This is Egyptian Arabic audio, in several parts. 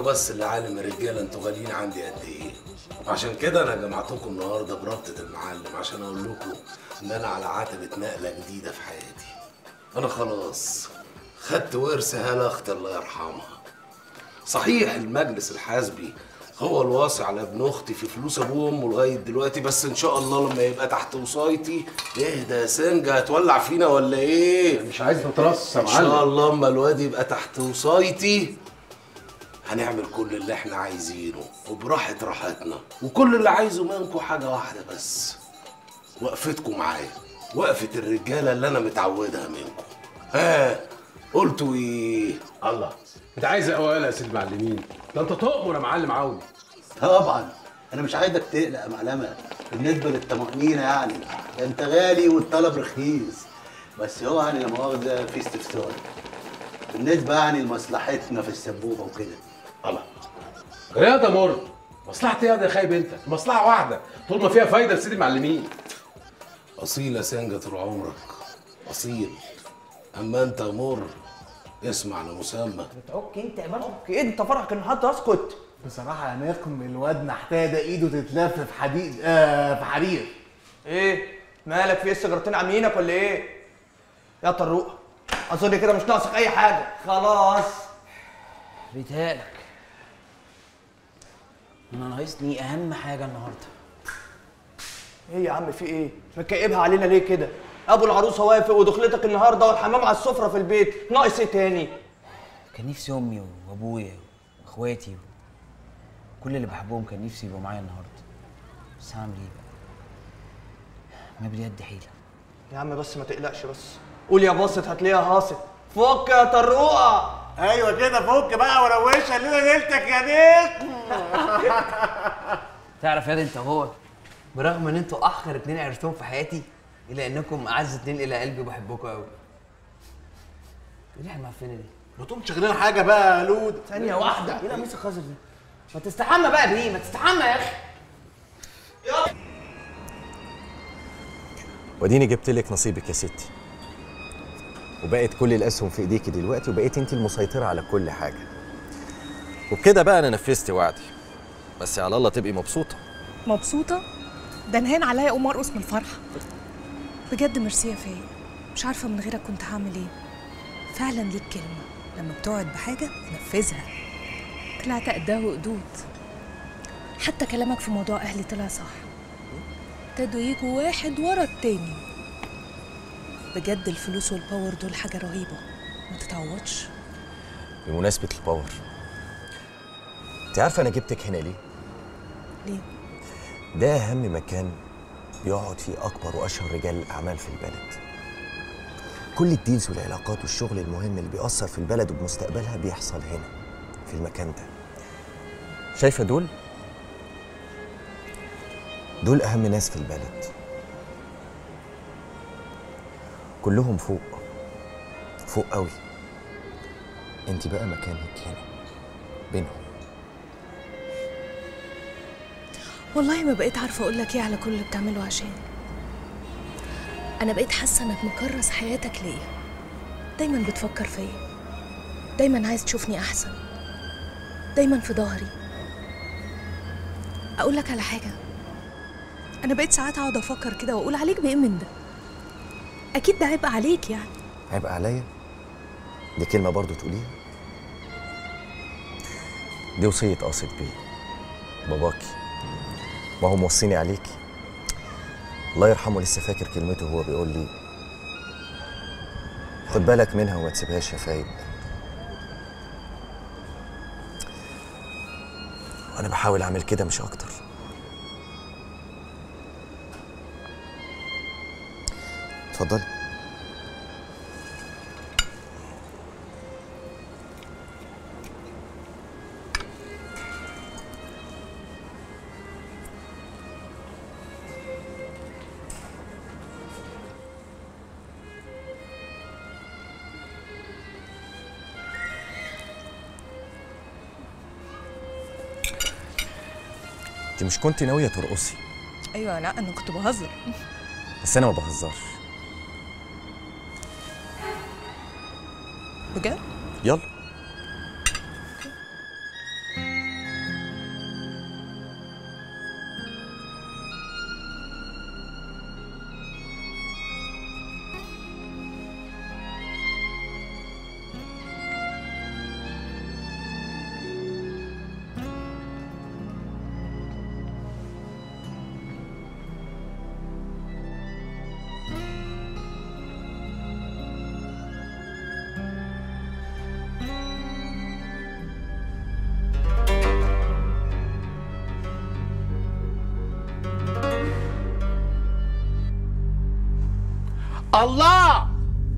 بس اللي عالم الرجاله انتوا غاليين عندي قد ايه عشان كده انا جمعتكم النهارده برابطه المعلم عشان اقول لكم ان انا على عتبه نقله جديده في حياتي انا خلاص خدت ورث هاله اختي الله يرحمها صحيح المجلس الحزبي هو الواصي على ابن اختي في فلوس ابوه وامه لغايه دلوقتي بس ان شاء الله لما يبقى تحت وصايتي اهدى يا سنجه هتولع فينا ولا ايه؟ مش عايز نترص يا ان شاء معلم الله اما الواد يبقى تحت وصايتي هنعمل كل اللي احنا عايزينه وبراحة راحتنا وكل اللي عايزه منكم حاجة واحدة بس وقفتكم معايا وقفة الرجالة اللي أنا متعودها منكم ها قلتوا إيه؟ الله انت عايز اقوال يا سيد المعلمين ده انت تؤمر يا معلم عوني طبعا انا مش عايزك تقلق يا معلمه بالنسبه للطمانينه يعني ده انت غالي والطلب رخيص بس هو يعني لا مؤاخذه في استفسار بالنسبه يعني لمصلحتنا في السبوبه وكده الله رياضة مر مصلحة ايه يا خايب انت مصلحة واحدة طول ما فيها فايدة لسيد المعلمين أصيل يا سنجة طول عمرك أصيل أما أنت مر اسمع لمسمى اوكي انت يا اوكي انت فرحك ان حد اسكت بصراحة يا نقم الواد محتاجة ايده تتلف في حديد آه في حرير ايه مالك في ايه السيجارتين عاملينك ولا ايه يا طروق اظن كده مش ناقصك اي حاجه خلاص بيتهيألك انا ناقصني اهم حاجه النهارده ايه يا عم في ايه مكئبها علينا ليه كده ابو العروسه وافق ودخلتك النهارده والحمام على السفره في البيت ناقص ايه تاني كان نفسي امي وابويا واخواتي كل اللي بحبهم كان نفسي يبقوا معايا النهارده بس هعمل ايه بقى ما باليد حيله يا عم بس ما تقلقش بس قول يا باسط هتلاقيها هاصت فك يا طروقه ايوه كده فك بقى وروشها لنا ليلتك يا نقم تعرف يا دي انت وهو برغم ان انتوا اخر اتنين عرفتهم في حياتي الا انكم اعز اتنين الى قلبي وبحبكم قوي ايه اللي احنا معفنه دي ما تقوم شغلنا حاجة بقى يا لود ثانيه واحده ايه القميص الخضر ده ما تستحمى بقى بيه ما تستحمى يا اخي وديني جبت لك نصيبك يا ستي وبقت كل الاسهم في ايديكي دلوقتي وبقيت انت المسيطره على كل حاجه وبكده بقى انا نفذت وعدي بس على الله تبقي مبسوطه مبسوطة؟ ده انهان عليا أقوم أرقص من الفرحة بجد ميرسي يا فايق مش عارفة من غيرك كنت هعمل ايه فعلا ليك كلمة لما بتقعد بحاجة نفذها طلعت قدها وقدود حتى كلامك في موضوع أهلي طلع صح ابتدوا يجوا واحد ورا التاني بجد الفلوس والباور دول حاجة رهيبة ما تتعوضش بمناسبه الباور انت عارفه انا جبتك هنا ليه ليه؟ ده اهم مكان بيقعد فيه اكبر واشهر رجال الاعمال في البلد كل الديلز والعلاقات والشغل المهم اللي بيأثر في البلد وبمستقبلها بيحصل هنا في المكان ده شايفه دول دول اهم ناس في البلد كلهم فوق فوق قوي انت بقى مكانك هنا بينهم والله ما بقيت عارفة أقول لك إيه على كل اللي بتعمله عشاني أنا بقيت حاسة إنك مكرس حياتك ليا دايما بتفكر فيا دايما عايز تشوفني أحسن دايما في ظهري أقول لك على حاجة أنا بقيت ساعات أقعد أفكر كده وأقول عليك بإيه من ده أكيد ده عيب عليك يعني هيبقى عليا دي كلمة برضو تقوليها دي وصية قاصد بيه باباكي ما هو موصيني عليكي الله يرحمه لسه فاكر كلمته وهو بيقول لي خد بالك منها وما تسيبهاش يا فايد وانا بحاول اعمل كده مش اكتر اتفضلي انت مش كنت ناويه ترقصي أيوة لا أنا كنت بهزر بس انا ما بهزرش بجد يلا الله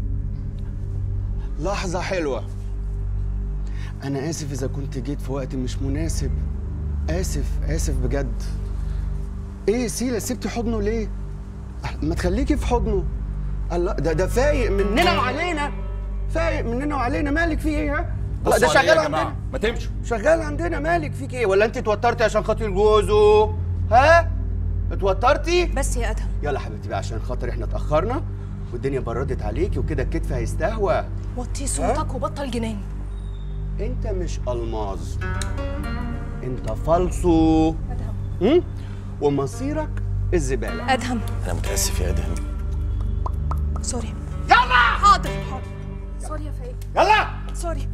لحظة حلوة أنا آسف إذا كنت جيت في وقت مش مناسب آسف آسف بجد إيه سيلا سبتي حضنه ليه؟ ما تخليكي في حضنه الله ده ده فايق مننا وعلينا فايق مننا وعلينا مالك في ايه ها؟ الله، ده بصوا عليه شغال يا جماعة، عندنا ما تمشوا شغال عندنا مالك فيك ايه ولا انت اتوترتي عشان خاطر جوزه ها اتوترتي بس يا ادهم يلا حبيبتي بقى عشان خاطر احنا اتاخرنا والدنيا بردت عليكي وكده الكتف هيستهوى وطي صوتك وبطل جنان انت مش الماظ انت فالصو ادهم ومصيرك الزباله ادهم انا متاسف يا ادهم سوري يلا حاضر حاضر سوري يا فايق يلا سوري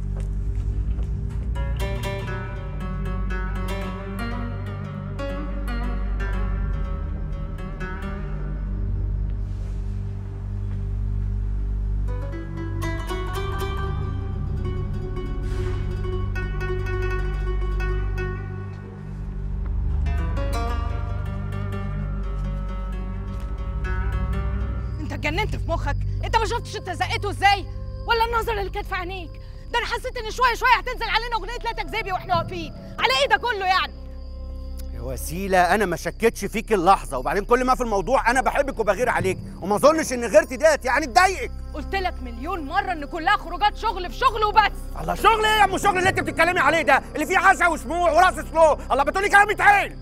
انت اتجننت في مخك انت ما شفتش انت زقته ازاي ولا النظر اللي كانت في عينيك ده انا حسيت ان شويه شويه هتنزل علينا اغنيه لا تكذبي واحنا واقفين على ايه ده كله يعني يا وسيله انا ما شكتش فيك اللحظه وبعدين كل ما في الموضوع انا بحبك وبغير عليك وما اظنش ان غيرتي ديت يعني تضايقك قلت لك مليون مره ان كلها خروجات شغل في شغل وبس الله شغل ايه يا ام شغل اللي انت بتتكلمي عليه ده اللي فيه عشا وشموع وراس سلو الله بتقولي كلام يتعين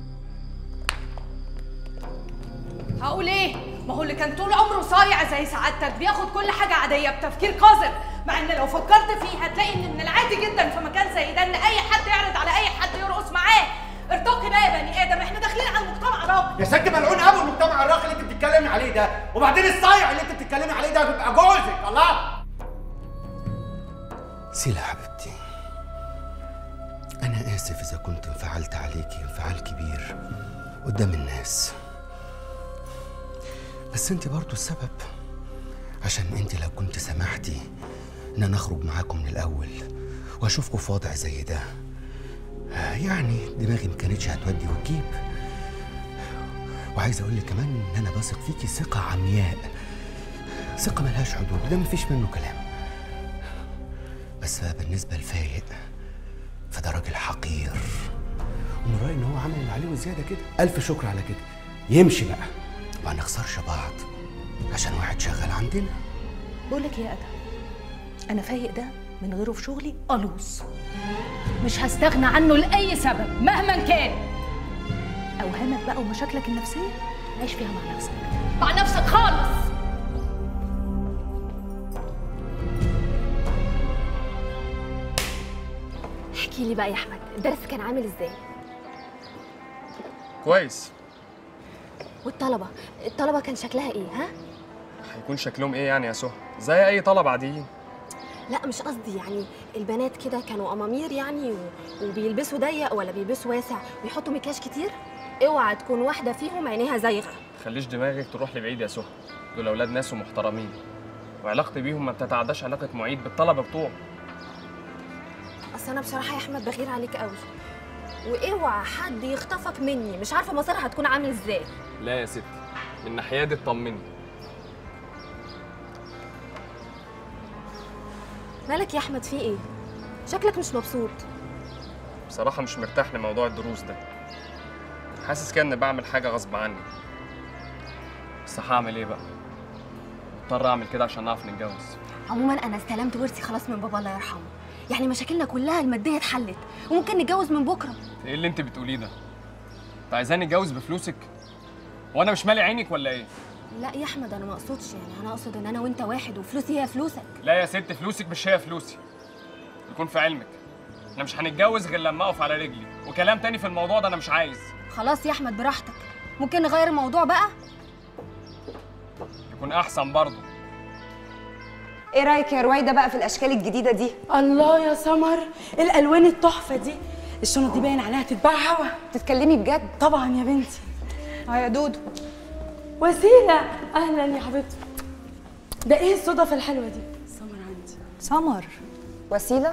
هقول ايه ما هو اللي كان طول عمره صايع زي سعادتك بياخد كل حاجه عاديه بتفكير قذر مع ان لو فكرت فيه هتلاقي ان من العادي جدا في مكان زي ده ان اي حد يعرض على اي حد يرقص معاه ارتقي بقى يا بني ادم احنا داخلين على المجتمع راقي يا ست ملعون ابو المجتمع الراقي اللي انت بتتكلمي عليه ده وبعدين الصايع اللي انت بتتكلمي عليه ده بيبقى جوزك الله سيلا حبيبتي انا اسف اذا كنت انفعلت عليكي انفعال كبير قدام الناس بس انت برضو السبب عشان انت لو كنت سمحتي ان انا اخرج معاكم من الاول واشوفكم في وضع زي ده آه، يعني دماغي ما كانتش هتودي وتجيب وعايز اقول لك كمان ان انا بثق فيكي ثقه عمياء ثقه ملهاش حدود وده مفيش منه كلام بس بقى بالنسبه لفايق فده راجل حقير ومن رايي ان هو عمل اللي عليه وزياده كده الف شكر على كده يمشي بقى ما نخسرش بعض عشان واحد شغال عندنا بقول لك ايه يا ادهم انا فايق ده من غيره في شغلي قلوص مش هستغنى عنه لاي سبب مهما كان اوهامك بقى ومشاكلك النفسيه عيش فيها مع نفسك مع نفسك خالص احكي لي بقى يا احمد الدرس كان عامل ازاي كويس والطلبه الطلبه كان شكلها ايه ها هيكون شكلهم ايه يعني يا سهى زي اي طلب عاديين لا مش قصدي يعني البنات كده كانوا امامير يعني و... وبيلبسوا ضيق ولا بيلبسوا واسع ويحطوا مكياج كتير اوعى تكون واحده فيهم عينيها زايغه خليش دماغك تروح لبعيد يا سهى دول اولاد ناس ومحترمين وعلاقتي بيهم ما بتتعداش علاقه معيد بالطلبه بتوعه اصل انا بصراحه يا احمد بغير عليك قوي واوعى حد يخطفك مني مش عارفه مصيرها هتكون عامل ازاي لا يا ستي من ناحيه دي اطمني مالك يا احمد في ايه شكلك مش مبسوط بصراحه مش مرتاح لموضوع الدروس ده حاسس كده اني بعمل حاجه غصب عني بس هعمل ايه بقى مضطر اعمل كده عشان نعرف نتجوز عموما انا استلمت ورثي خلاص من بابا الله يرحمه يعني مشاكلنا كلها الماديه اتحلت وممكن نتجوز من بكره ايه اللي انت بتقوليه ده انت عايزاني اتجوز بفلوسك وانا مش مالي عينك ولا ايه لا يا احمد انا ما اقصدش يعني انا اقصد ان انا وانت واحد وفلوسي هي فلوسك لا يا ست فلوسك مش هي فلوسي يكون في علمك احنا مش هنتجوز غير لما اقف على رجلي وكلام تاني في الموضوع ده انا مش عايز خلاص يا احمد براحتك ممكن نغير الموضوع بقى يكون احسن برضه ايه رايك يا رويده بقى في الاشكال الجديده دي الله يا سمر الالوان التحفه دي الشنط دي باين عليها تتباع هوا تتكلمي بجد طبعا يا بنتي اه يا دودو وسيله اهلا يا حبيبتي ده ايه الصدف الحلوه دي سمر عندي سمر وسيله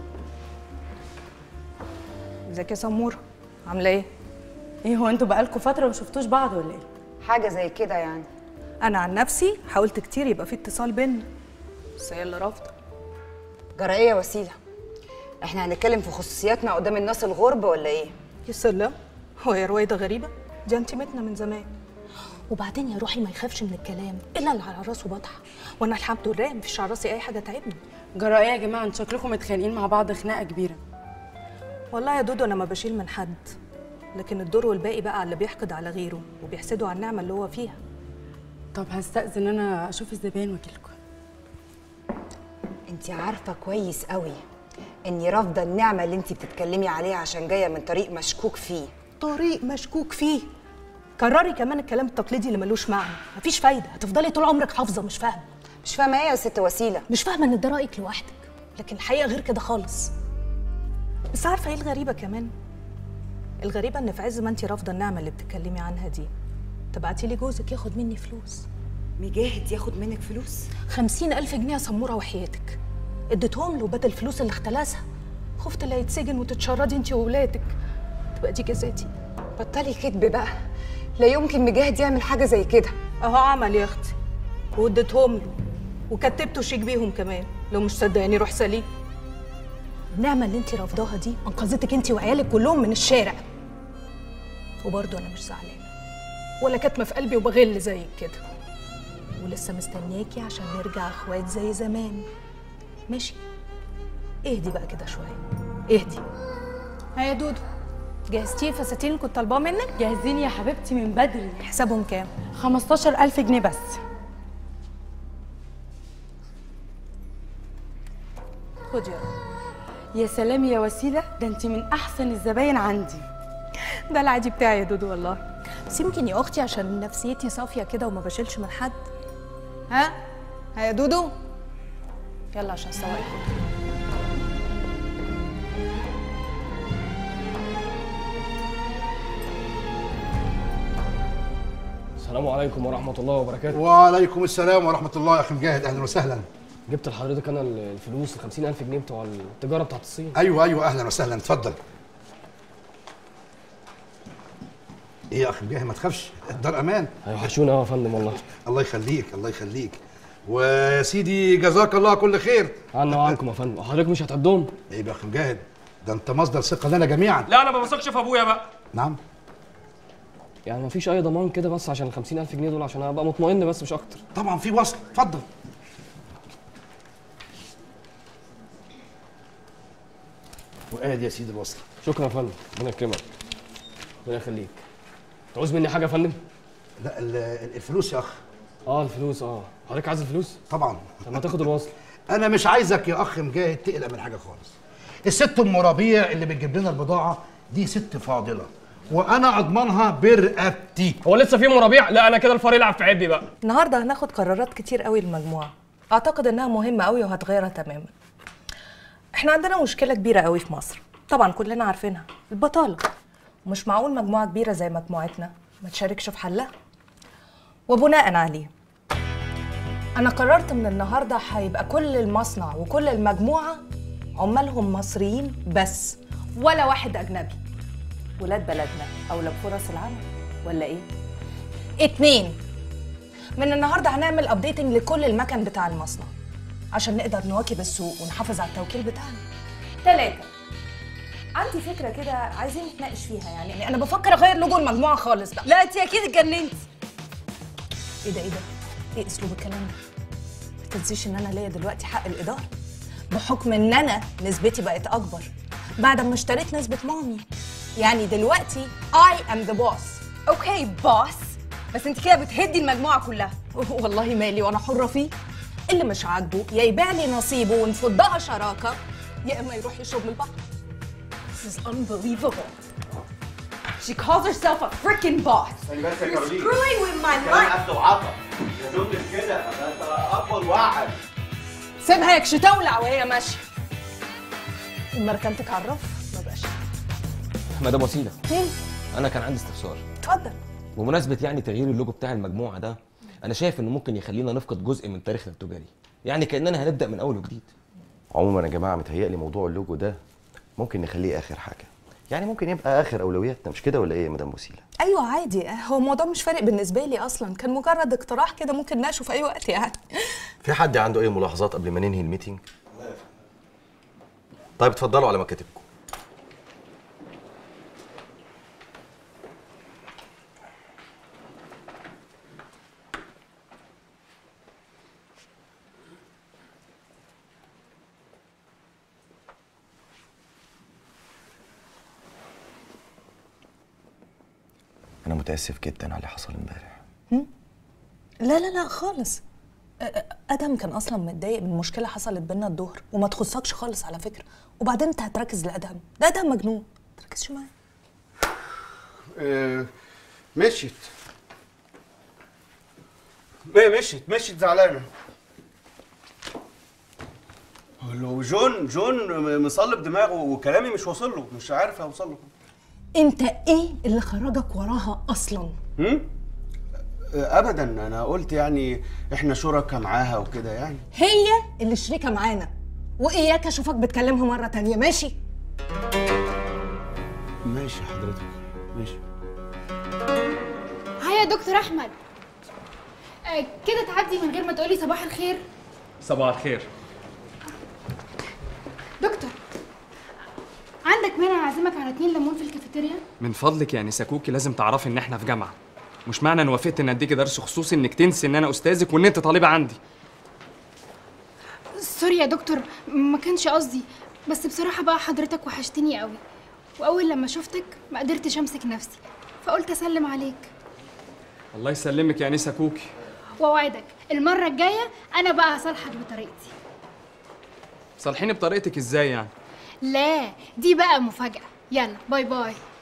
ازيك يا سموره عامله ايه ايه هو انتوا بقالكوا فتره ما شفتوش بعض ولا ايه حاجه زي كده يعني انا عن نفسي حاولت كتير يبقى في اتصال بينا بس هي اللي رافضه جرائيه وسيله احنا هنتكلم في خصوصياتنا قدام الناس الغرب ولا ايه يا سلام هو يا رويده غريبه دي انتمتنا من زمان وبعدين يا روحي ما يخافش من الكلام الا اللي على راسه بطحه وانا الحمد لله مفيش على راسي اي حاجه تعبني جرائيه يا جماعه انتوا شكلكم متخانقين مع بعض خناقه كبيره والله يا دودو انا ما بشيل من حد لكن الدور والباقي بقى على اللي بيحقد على غيره وبيحسده على النعمه اللي هو فيها طب هستأذن انا اشوف الزباين واجيلكم انت عارفه كويس قوي اني رافضه النعمه اللي انت بتتكلمي عليها عشان جايه من طريق مشكوك فيه طريق مشكوك فيه كرري كمان الكلام التقليدي اللي ملوش معنى مفيش فايده هتفضلي طول عمرك حافظه مش فاهمه مش فاهمه ايه يا ست وسيله مش فاهمه ان ده رايك لوحدك لكن الحقيقه غير كده خالص بس عارفه ايه الغريبه كمان الغريبه ان في عز ما انت رافضه النعمه اللي بتتكلمي عنها دي تبعتي لي جوزك ياخد مني فلوس مجاهد ياخد منك فلوس خمسين ألف جنيه يا سمورة وحياتك اديتهم له بدل الفلوس اللي اختلسها خفت لا يتسجن وتتشردي انت وولادك تبقى دي جزاتي بطلي كدب بقى لا يمكن مجاهد يعمل حاجه زي كده اهو عمل يا اختي واديتهم له وكتبته شيك بيهم كمان لو مش صدقاني روح سليم النعمة اللي انت رافضاها دي انقذتك انت وعيالك كلهم من الشارع وبرضه انا مش زعلانة ولا كاتمة في قلبي وبغل زيك كده ولسه مستنياكي عشان نرجع اخوات زي زمان ماشي اهدي بقى كده شوية اهدي ها يا دودو جهزتي الفساتين اللي كنت طالباه منك؟ جاهزين يا حبيبتي من بدري حسابهم كام؟ 15000 جنيه بس خد يا رب يا سلام يا وسيله ده انت من احسن الزباين عندي ده العادي بتاعي يا دودو والله بس يمكن يا اختي عشان نفسيتي صافيه كده وما بشيلش من حد ها ها يا دودو يلا عشان السواق السلام عليكم ورحمة الله وبركاته وعليكم السلام ورحمة الله يا أخي مجاهد أهلا وسهلا جبت لحضرتك أنا الفلوس ال 50000 جنيه بتوع التجارة بتاعت الصين أيوه أيوه أهلا وسهلا اتفضل إيه يا أخي مجاهد ما تخافش الدار أمان هيوحشونا أوي يا فندم والله الله يخليك الله يخليك ويا سيدي جزاك الله كل خير عنا وعنكم يا فندم وحضرتك مش هتعدهم إيه يا أخي مجاهد ده أنت مصدر ثقة لنا جميعا لا انا ما بثقش في ابويا بقى نعم يعني مفيش أي ضمان كده بس عشان ال 50000 جنيه دول عشان أبقى مطمئن بس مش أكتر طبعا في وصل اتفضل وادي يا سيدي الوصل شكرا يا فندم ربنا يكرمك ربنا يخليك تعوز مني حاجة يا فندم؟ لا ال- الفلوس يا أخ اه الفلوس اه حضرتك عايز الفلوس؟ طبعا طب ما تاخد الوصل انا مش عايزك يا اخ مجاهد تقلق من حاجه خالص الست ام ربيع اللي بتجيب لنا البضاعه دي ست فاضله وانا اضمنها برقبتي هو لسه في ام ربيع لا انا كده الفار يلعب في عبي بقى النهارده هناخد قرارات كتير قوي للمجموعه اعتقد انها مهمه قوي وهتغيرها تماما احنا عندنا مشكله كبيره قوي في مصر طبعا كلنا عارفينها البطاله ومش معقول مجموعه كبيره زي مجموعتنا ما تشاركش في حلها وبناء عليه انا قررت من النهارده هيبقى كل المصنع وكل المجموعه عمالهم مصريين بس ولا واحد اجنبي ولاد بلدنا اولى بفرص العمل ولا ايه اتنين من النهارده هنعمل ابديتنج لكل المكن بتاع المصنع عشان نقدر نواكب السوق ونحافظ على التوكيل بتاعنا تلاتة عندي فكرة كده عايزين نتناقش فيها يعني, يعني أنا بفكر أغير لوجو المجموعة خالص بقى لا أنت أكيد اتجننتي إيه ده إيه ده؟ إيه أسلوب الكلام ده؟ ما تنسيش إن أنا ليا دلوقتي حق الإدارة بحكم إن أنا نسبتي بقت أكبر بعد ما اشتريت نسبة مامي يعني دلوقتي I am the boss اوكي باص بس انت كده بتهدي المجموعه كلها والله مالي وانا حره فيه اللي مش عاجبه يا يبيع لي نصيبه ونفضها شراكه يا اما يروح يشرب من البحر This is unbelievable She calls herself a freaking boss خلي بالك يا You're كارولين screwing with my الكلام life قفل وعطا يا زوج كده ده انت اكبر واحد سيبها يكش تولع وهي ماشيه اما ركنتك على الرف ما بقاش مدام وسيله هم، انا كان عندي استفسار اتفضل بمناسبه يعني تغيير اللوجو بتاع المجموعه ده انا شايف انه ممكن يخلينا نفقد جزء من تاريخنا التجاري يعني كاننا هنبدا من اول وجديد عموما يا جماعه متهيألي موضوع اللوجو ده ممكن نخليه اخر حاجه يعني ممكن يبقى اخر اولوياتنا مش كده ولا ايه يا مدام وسيله ايوه عادي هو الموضوع مش فارق بالنسبه لي اصلا كان مجرد اقتراح كده ممكن نناقشه في اي وقت يعني في حد عنده اي ملاحظات قبل ما ننهي الميتنج طيب اتفضلوا على مكاتبكم انا متاسف جدا على اللي حصل امبارح لا لا لا خالص أ- أ- ادم كان اصلا متضايق من مشكله حصلت بينا الظهر وما تخصكش خالص على فكره وبعدين انت هتركز لادهم ده ادم مجنون ما تركزش معاه آه، مشيت ما مشيت مشيت زعلانه لو جون جون مصلب دماغه وكلامي مش واصل له مش عارف اوصل له انت ايه اللي خرجك وراها اصلا هم؟ آه، ابدا انا قلت يعني احنا شركاء معاها وكده يعني هي اللي شريكه معانا واياك اشوفك بتكلمها مره تانية ماشي ماشي حضرتك ماشي هيا يا دكتور احمد آه، كده تعدي من غير ما تقولي صباح الخير صباح الخير دكتور عندك مانع اعزمك على اتنين ليمون في الكافيتيريا من فضلك يا نساكوكي لازم تعرفي ان احنا في جامعه مش معنى ان وافقت ان اديكي درس خصوصي انك تنسي ان انا استاذك وان انت طالبه عندي سوري يا دكتور ما كانش قصدي بس بصراحه بقى حضرتك وحشتني قوي واول لما شفتك ما قدرتش امسك نفسي فقلت اسلم عليك الله يسلمك يا نساكوكي واوعدك المره الجايه انا بقى هصالحك بطريقتي صالحيني بطريقتك ازاي يعني لا دي بقى مفاجاه يلا باي باي